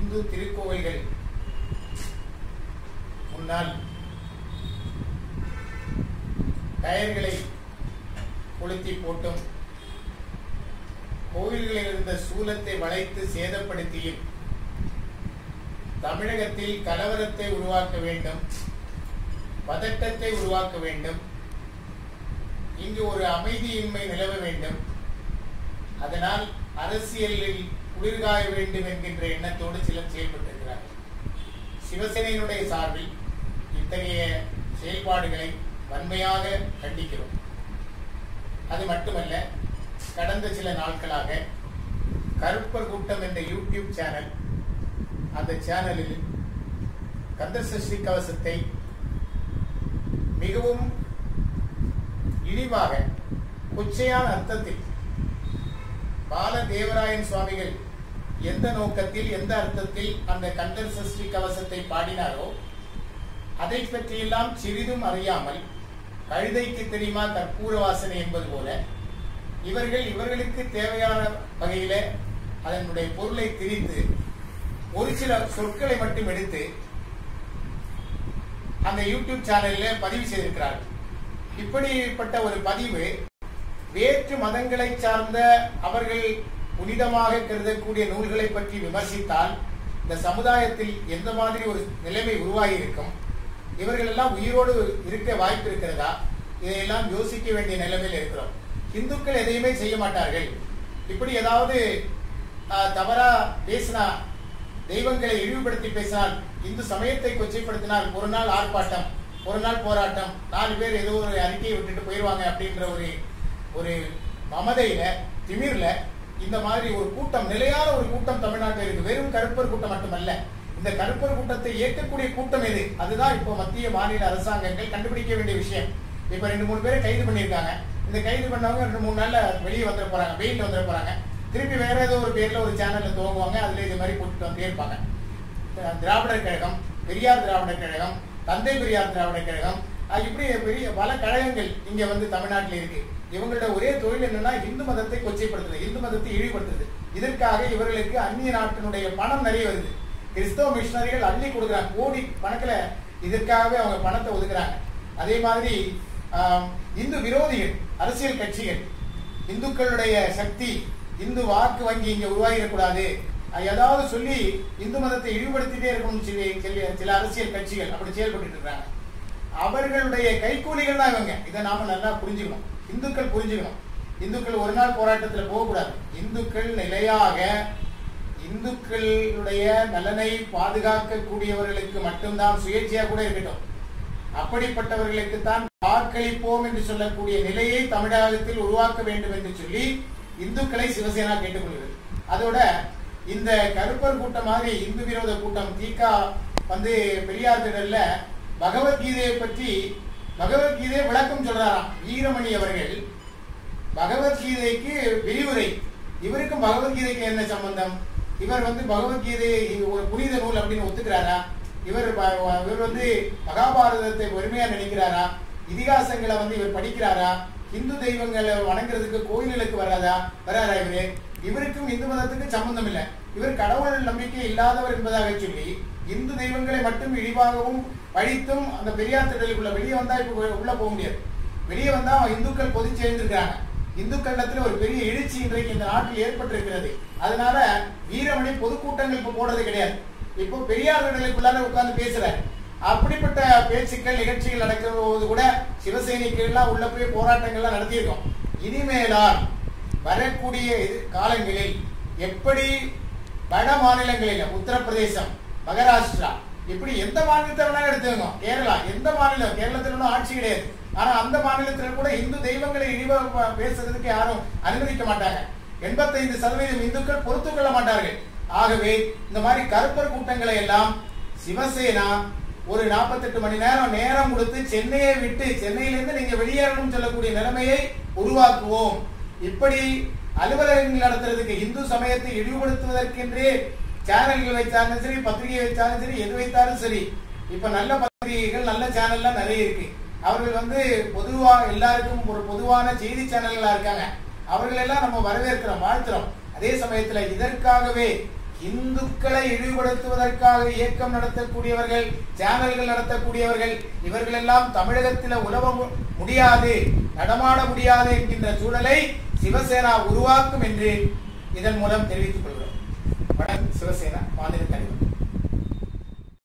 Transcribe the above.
இந்து திருக்கோவில்கள் முன்னால் டயர்களை கொளுத்தி போட்டும் கோவில்களில் இருந்த சூலத்தை வளைத்து சேதப்படுத்தியும் தமிழகத்தில் கலவரத்தை உருவாக்க வேண்டும் பதட்டத்தை உருவாக்க வேண்டும் இங்கு ஒரு அமைதியின்மை நிலவ வேண்டும் அதனால் அரசியலில் குளிர்காய வேண்டும் என்கின்ற எண்ணத்தோடு சிலர் செயல்பட்டிருக்கிறார்கள் சிவசேனையினுடைய சார்பில் இத்தகைய செயல்பாடுகளை வன்மையாக கண்டிக்கிறோம் அது மட்டுமல்ல கடந்த சில நாட்களாக கருப்பர் கூட்டம் என்ற யூடியூப் சேனல் அந்த சேனலில் கந்தசஷ்டி கவசத்தை மிகவும் இழிவாக கொச்சையான அர்த்தத்தில் பால தேவராயன் சுவாமிகள் எந்த நோக்கத்தில் எந்த அர்த்தத்தில் அந்த கந்தர் சஷ்டி கவசத்தை பாடினாரோ அதை பற்றியெல்லாம் சிறிதும் அறியாமல் கழுதைக்கு தெரியுமா கற்பூர வாசனை என்பது போல இவர்கள் இவர்களுக்கு தேவையான வகையில அதனுடைய பொருளை திரித்து ஒரு சில சொற்களை மட்டும் எடுத்து அந்த யூடியூப் சேனல்ல பதிவு செய்திருக்கிறார்கள் இப்படிப்பட்ட ஒரு பதிவு வேற்று மதங்களை சார்ந்த அவர்கள் புனிதமாக கருதக்கூடிய நூல்களை பற்றி விமர்சித்தால் இந்த சமுதாயத்தில் எந்த மாதிரி ஒரு நிலைமை உருவாகி இருக்கும் இவர்கள் எல்லாம் உயிரோடு இருக்க வாய்ப்பு இருக்கிறதா இதையெல்லாம் யோசிக்க வேண்டிய நிலைமையில் இருக்கிறோம் இந்துக்கள் எதையுமே செய்ய மாட்டார்கள் இப்படி ஏதாவது ஆஹ், தவறா பேசினா தெய்வங்களை இழிவுபடுத்தி பேசினால் இந்து சமயத்தை கொச்சைப்படுத்தினால் ஒரு நாள் ஆர்ப்பாட்டம் ஒரு நாள் போராட்டம் நாலு பேர் ஏதோ ஒரு அறிக்கையை விட்டுட்டு போயிடுவாங்க அப்படின்ற ஒரு ஒரு மமதையில திமிர்ல இந்த மாதிரி ஒரு கூட்டம் நிலையான ஒரு கூட்டம் தமிழ்நாட்டில் இருக்கு வெறும் கருப்பர் கூட்டம் மட்டுமல்ல இந்த கருப்பர் கூட்டத்தை இயக்கக்கூடிய கூட்டம் எது அதுதான் இப்போ மத்திய மாநில அரசாங்கங்கள் கண்டுபிடிக்க வேண்டிய விஷயம் இப்ப ரெண்டு மூணு பேரை கைது பண்ணியிருக்காங்க இந்த கைது பண்ணவங்க ரெண்டு மூணு நாள்ல வெளியே வந்துட போறாங்க வெயிட் வந்துட போறாங்க திருப்பி வேற ஏதோ ஒரு பேர்ல ஒரு சேனல்ல துவங்குவாங்க அதுல இது மாதிரி போட்டுட்டு வந்துட்டே இருப்பாங்க திராவிடர் கழகம் பெரியார் திராவிடர் கழகம் தந்தை பெரியார் திராவிடர் கழகம் அஹ் இப்படி பெரிய பல கழகங்கள் இங்க வந்து தமிழ்நாட்டில் இருக்கு இவங்களோட ஒரே தொழில் என்னன்னா இந்து மதத்தை கொச்சைப்படுத்துது இந்து மதத்தை இழிவுபடுத்துது இதற்காக இவர்களுக்கு அந்நிய நாட்டினுடைய பணம் நிறைய வருது கிறிஸ்தவ மிஷினரிகள் அள்ளி கொடுக்குறாங்க கோடி கணக்குல இதற்காகவே அவங்க பணத்தை ஒதுக்குறாங்க அதே மாதிரி ஆம், இந்து விரோதிகள் அரசியல் கட்சிகள் இந்துக்களுடைய சக்தி இந்து வாக்கு வங்கி இங்க உருவாகிடக்கூடாது அஹ் ஏதாவது சொல்லி இந்து மதத்தை இழிவுபடுத்திட்டே இருக்கணும்னு சொல்லி சொல்லி சில அரசியல் கட்சிகள் அப்படி செயல்பட்டு இருக்காங்க அவர்களுடைய கைக்கூலிகள் தான் இவங்க இதை நாம நல்லா புரிஞ்சுக்கணும் இந்துக்கள் புரிஞ்சுக்கணும் இந்துக்கள் ஒரு நாள் போராட்டத்துல போகக்கூடாது இந்துக்கள் நிலையாக இந்துக்களுடைய நலனை பாதுகாக்கக்கூடியவர்களுக்கு மட்டும்தான் சுயேட்சையா கூட இருக்கட்டும் அப்படிப்பட்டவர்களுக்கு தான் வாக்களிப்போம் என்று சொல்லக்கூடிய நிலையை தமிழகத்தில் உருவாக்க வேண்டும் என்று சொல்லி இந்துக்களை சிவசேனா கேட்டுக்கொள்கிறது அதோட இந்த கருப்பர் கூட்டம் மாதிரி இந்து விரோத கூட்டம் தீகா வந்து பெரியார் திடல்ல பகவத்கீதையை பற்றி பகவத்கீதை விளக்கம் சொல்றாராம் வீரமணி அவர்கள் பகவத்கீதைக்கு விரிவுரை இவருக்கும் பகவத்கீதைக்கு என்ன சம்பந்தம் இவர் வந்து பகவத்கீதை ஒரு புனித நூல் அப்படின்னு ஒத்துக்கிறாரா இவர் ப- இவர் வந்து மகாபாரதத்தை பெருமையா நினைக்கிறாரா இதிகாசங்களை வந்து இவர் படிக்கிறாரா இந்து தெய்வங்களை வணங்குறதுக்கு கோயில்களுக்கு வராதா வராரா இவரு இவருக்கும் இந்து மதத்துக்கு சம்பந்தம் இல்லை இவர் கடவுள் நம்பிக்கை இல்லாதவர் என்பதாக சொல்லி இந்து தெய்வங்களை மட்டும் இழிவாகவும் பழித்தும் அந்த பெரியார் திடலுக்குள்ள வெளியே வந்தா இப்ப உள்ள போக முடியாது வெளியே வந்தா இந்துக்கள் பொதி சேர்ந்திருக்கிறாங்க இந்துக்களிடத்துல ஒரு பெரிய எழுச்சி இன்றைக்கு இந்த நாட்டில் ஏற்பட்டிருக்கிறது அதனால வீரமணி பொதுக்கூட்டங்கள் இப்ப போடுறது கிடையாது இப்போ பெரியார் விடலுக்குள்ளார உட்கார்ந்து பேசுறாரு அப்படிப்பட்ட பேச்சுக்கள் நிகழ்ச்சிகள் நடக்கிற போது கூட சிவசேனைக்கு எல்லாம் உள்ள போய் போராட்டங்கள்லாம் நடத்தியிருக்கோம் இனிமேலால் வரக்கூடிய இது காலங்களில் எப்படி வட மாநிலங்களில் உத்தரப்பிரதேசம் மகாராஷ்டிரா இப்படி எந்த மாநிலத்தை வேணாலும் எடுத்துக்கோங்க கேரளா எந்த மாநிலம் கேரளத்தில் ஒன்றும் ஆட்சி கிடையாது ஆனா அந்த மாநிலத்தில் கூட இந்து தெய்வங்களை இழிவா ப- பேசுறதுக்கு யாரும் அனுமதிக்க மாட்டாங்க எண்பத்தைந்து சதவீதம் இந்துக்கள் பொறுத்துக் கொள்ள மாட்டார்கள் ஆகவே இந்த மாதிரி கருப்பர் கூட்டங்களை எல்லாம் சிவசேனா ஒரு 48 மணி நேரம் நேரம் கொடுத்து சென்னையை விட்டு சென்னையிலிருந்து நீங்க வெளியேறணும் சொல்லக்கூடிய நிலைமையை உருவாக்குவோம் இப்படி அலுவலகங்கள் நடத்துறதுக்கு இந்து சமயத்தை இழிவுபடுத்துவதற்கென்றே சேனல்கள் வைத்தாலும் சரி பத்திரிகை வைத்தாலும் சரி எது வைத்தாலும் சரி இப்ப நல்ல பத்திரிகைகள் நல்ல சேனல்லாம் நிறைய இருக்கு அவர்கள் வந்து பொதுவா எல்லாருக்கும் ஒரு பொதுவான செய்தி சேனல்களா இருக்காங்க அவர்கள் எல்லாம் நம்ம வரவேற்கிறோம் வாழ்த்துறோம் அதே சமயத்துல இதற்காகவே இந்துக்களை இழிவுபடுத்துவதற்காக இயக்கம் நடத்தக்கூடியவர்கள் சேனல்கள் நடத்தக்கூடியவர்கள் இவர்கள் எல்லாம் தமிழகத்தில் உலவ மு- முடியாது நடமாட முடியாது என்கின்ற சூழலை சிவசேனா உருவாக்கும் என்று இதன் மூலம் தெரிவித்துக் கொள்கிறோம் வணக்கம் சிவசேனா மாநில தலைவர்